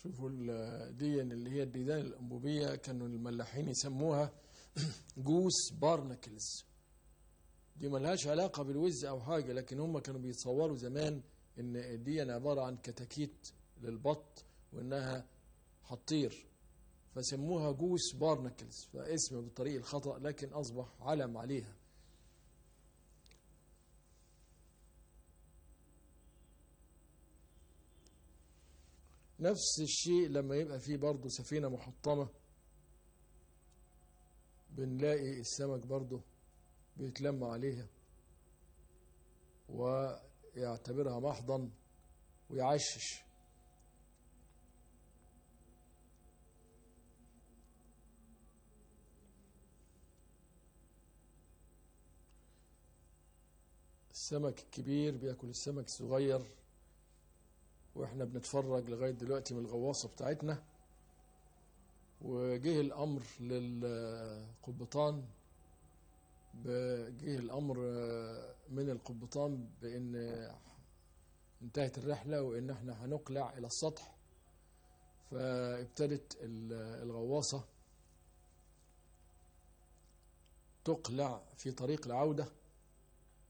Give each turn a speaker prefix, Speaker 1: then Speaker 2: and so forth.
Speaker 1: شوفوا ال- دي اللي هي الديدان الأنبوبية كانوا الملاحين يسموها جوس بارنكلز دي ملهاش علاقة بالوز أو حاجة لكن هم كانوا بيتصوروا زمان إن دي عبارة عن كتاكيت للبط وإنها هتطير فسموها جوس بارنكلز فاسم بالطريق الخطأ لكن أصبح علم عليها نفس الشيء لما يبقى فيه برضه سفينة محطمة بنلاقي السمك برضه بيتلم عليها ويعتبرها محضن ويعشش السمك الكبير بياكل السمك الصغير واحنا بنتفرج لغاية دلوقتي من الغواصة بتاعتنا وجه الأمر للقبطان جه الأمر من القبطان بأن انتهت الرحلة وإن احنا هنقلع إلى السطح فابتدت الغواصة تقلع في طريق العودة